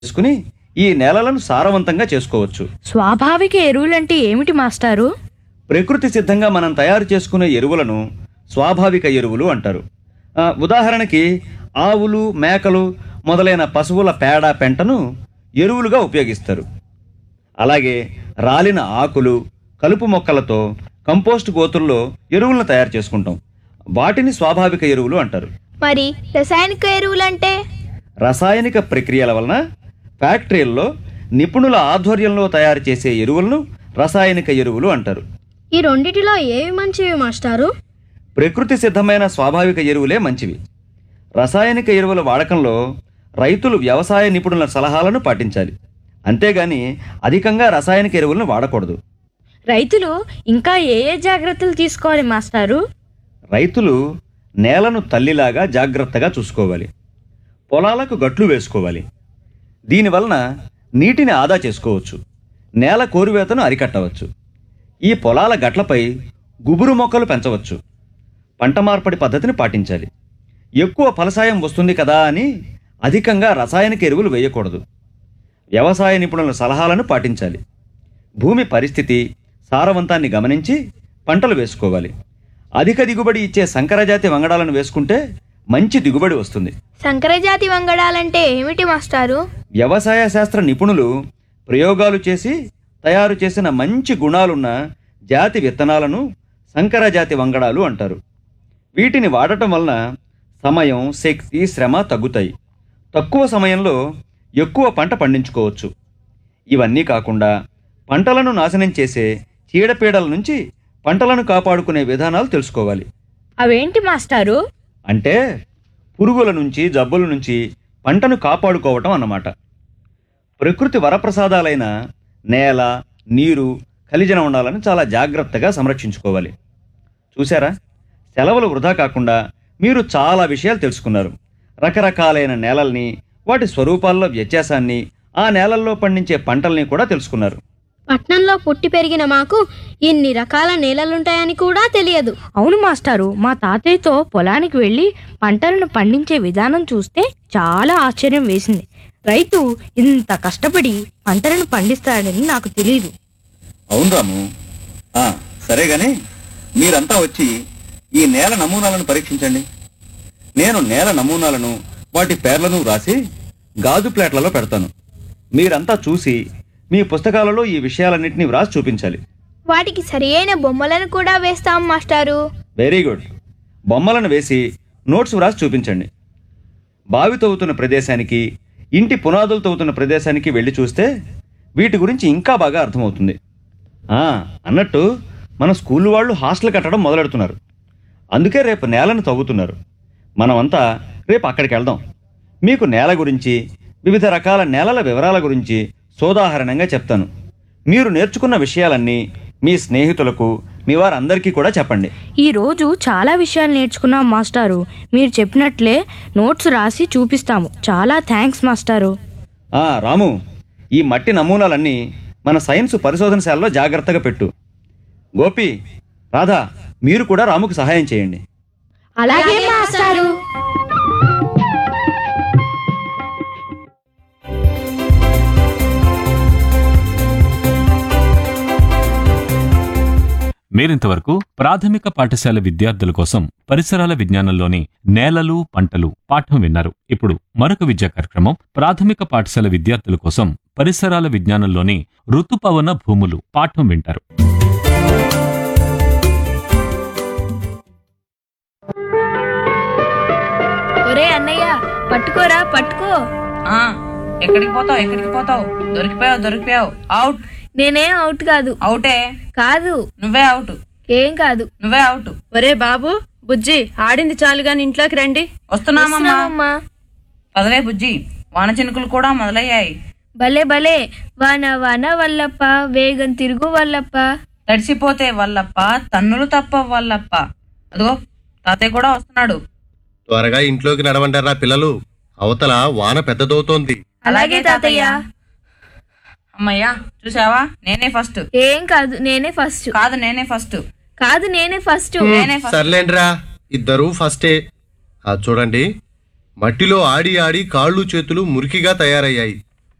చేసుకుని ఈ నేలలను సారవంతంగా చేసుకోవచ్చు స్వాభావిక ఎరువులంటే ఏమిటి మాస్టారు ప్రకృతి సిద్ధంగా మనం తయారు చేసుకునే ఎరువులను స్వాభావిక ఎరువులు అంటారు ఆ, ఉదాహరణకి ఆవులు మేకలు మొదలైన పశువుల పేడ పెంటను ఎరువులుగా ఉపయోగిస్తారు అలాగే రాలిన ఆకులు కలుపు మొక్కలతో కంపోస్ట్ గోతుల్లో ఎరువులను తయారు చేసుకుంటాం వాటిని స్వాభావిక ఎరువులు అంటారు మరి రసాయనిక ఎరువులంటే రసాయనిక ప్రక్రియల వలన ఫ్యాక్టరీల్లో నిపుణుల ఆధ్వర్యంలో తయారు చేసే ఎరువులను రసాయనిక ఎరువులు అంటారు ఈ రెండిటిలో ఏవి మంచివి మాస్టారు ప్రకృతి సిద్ధమైన స్వాభావిక ఎరువులే మంచివి రసాయనిక ఎరువుల వాడకంలో రైతులు వ్యవసాయ నిపుణుల సలహాలను పాటించాలి అంతేగాని అధికంగా రసాయనిక ఎరువులను వాడకూడదు రైతులు ఇంకా ఏ ఏ జాగ్రత్తలు తీసుకోవాలి మాస్టారు రైతులు నేలను తల్లిలాగా జాగ్రత్తగా చూసుకోవాలి పొలాలకు గట్లు వేసుకోవాలి దీనివలన నీటిని ఆదా చేసుకోవచ్చు నేల కోరివేతను అరికట్టవచ్చు ఈ పొలాల గట్లపై గుబురు మొక్కలు పెంచవచ్చు పంట మార్పిడి పద్ధతిని పాటించాలి ఎక్కువ ఫలసాయం వస్తుంది కదా అని అధికంగా రసాయనిక ఎరువులు వేయకూడదు వ్యవసాయ నిపుణుల సలహాలను పాటించాలి భూమి పరిస్థితి సారవంతాన్ని గమనించి పంటలు వేసుకోవాలి అధిక దిగుబడి ఇచ్చే సంకరజాతి వంగడాలను వేసుకుంటే మంచి దిగుబడి వస్తుంది సంకరజాతి వంగడాలంటే ఏమిటి మాస్టారు వ్యవసాయ శాస్త్ర నిపుణులు ప్రయోగాలు చేసి తయారు చేసిన మంచి గుణాలున్న జాతి విత్తనాలను సంకర జాతి వంగడాలు అంటారు వీటిని వాడటం వలన సమయం శక్తి శ్రమ తగ్గుతాయి తక్కువ సమయంలో ఎక్కువ పంట పండించుకోవచ్చు ఇవన్నీ కాకుండా పంటలను నాశనం చేసే చీడపీడల నుంచి పంటలను కాపాడుకునే విధానాలు తెలుసుకోవాలి అవేంటి మాస్టారు అంటే పురుగుల నుంచి జబ్బుల నుంచి పంటను కాపాడుకోవటం అన్నమాట ప్రకృతి వరప్రసాదాలైన నేల నీరు ఖనిజ ఉండాలని చాలా జాగ్రత్తగా సంరక్షించుకోవాలి చూసారా సెలవులు వృధా కాకుండా మీరు చాలా విషయాలు తెలుసుకున్నారు రకరకాలైన నేలల్ని వాటి స్వరూపాల్లో వ్యత్యాసాన్ని ఆ నేలల్లో పండించే పంటల్ని కూడా తెలుసుకున్నారు పట్నంలో పుట్టి పెరిగిన మాకు ఇన్ని రకాల నేలలుంటాయని కూడా తెలియదు అవును మాస్టారు మా తాతయ్యతో పొలానికి వెళ్ళి పంటలను పండించే విధానం చూస్తే చాలా ఆశ్చర్యం వేసింది రైతు ఇంత కష్టపడి పంటలను పండిస్తాడని నాకు తెలియదు అవును రాము ఆ, సరే గాని మీరంతా వచ్చి ఈ నేల నమూనాలను పరీక్షించండి నేను నేల నమూనాలను వాటి పేర్లను రాసి గాజు ప్లేట్లలో పెడతాను మీరంతా చూసి మీ పుస్తకాలలో ఈ విషయాలన్నింటినీ వ్రాసి చూపించాలి వాటికి సరియైన బొమ్మలను కూడా వేస్తాం మాస్టారు వెరీ గుడ్ బొమ్మలను వేసి నోట్స్ వ్రాసి చూపించండి బావి తవ్వుతున్న ప్రదేశానికి ఇంటి పునాదులు తవ్వుతున్న ప్రదేశానికి వెళ్ళి చూస్తే వీటి గురించి ఇంకా బాగా అర్థమవుతుంది ఆ, అన్నట్టు మన స్కూల్ వాళ్ళు హాస్టల్ కట్టడం మొదలెడుతున్నారు అందుకే రేపు నేలను తవ్వుతున్నారు మనమంతా రేపు అక్కడికి వెళ్దాం మీకు నేల గురించి వివిధ రకాల నేలల వివరాల గురించి సోదాహరణంగా చెప్తాను మీరు నేర్చుకున్న విషయాలన్నీ మీ స్నేహితులకు మీ వారందరికీ కూడా చెప్పండి ఈ రోజు చాలా విషయాలు నేర్చుకున్నాం మాస్టారు మీరు చెప్పినట్లే నోట్స్ రాసి చూపిస్తాము చాలా థ్యాంక్స్ మాస్టారు ఆ రాము ఈ మట్టి నమూనాలన్నీ మన సైన్స్ పరిశోధనశాలలో జాగ్రత్తగా పెట్టు గోపి రాధా మీరు కూడా రాముకు సహాయం చేయండి అలాగే మాస్టారు మీరింతవరకు ప్రాథమిక పాఠశాల విద్యార్థుల కోసం పరిసరాల విజ్ఞానంలోని నేలలు పంటలు పాఠం విన్నారు ఇప్పుడు మరొక విద్యా కార్యక్రమం ప్రాథమిక పాఠశాల విద్యార్థుల కోసం పరిసరాల విజ్ఞానంలోని ఋతుపవన భూములు పాఠం వింటారు ఒరే అన్నయ్య పట్టుకోరా పట్టుకో ఆ ఎక్కడికి పోతావు ఎక్కడికి పోతావు దొరికిపోయావు దొరికిపోయావు అవుట్ నేనేం అవుట్ కాదు అవుటే కాదు నువ్వే అవుట్ ఏం కాదు నువ్వే అవుట్ ఒరే బాబు బుజ్జి ఆడింది చాలు గాని ఇంట్లోకి రండి వస్తున్నామమ్మా వస్తున్నామమ్మా. పదవే బుజ్జి వాన చినుకులు కూడా మొదలయ్యాయి భలే భలే వాన వాన వల్లప్ప వేగం తిరుగు వల్లప్ప తడిసిపోతే వల్లప్ప తన్నులు తప్ప వల్లప్ప అదిగో తాతయ్య కూడా వస్తున్నాడు త్వరగా ఇంట్లోకి నడవంటారా పిల్లలు అవతల వాన పెద్దదవుతోంది అలాగే తాతయ్య అమ్మయ్యా చూసావా నేనే ఫస్ట్ ఏం కాదు నేనే ఫస్ట్ కాదు నేనే ఫస్ట్ కాదు నేనే ఫస్ట్ నేనే ఫస్ట్ సర్లేండిరా ఇద్దరు ఫస్టే ఆ చూడండి మట్టిలో ఆడి ఆడి కాళ్ళు చేతులు మురికిగా తయారయ్యాయి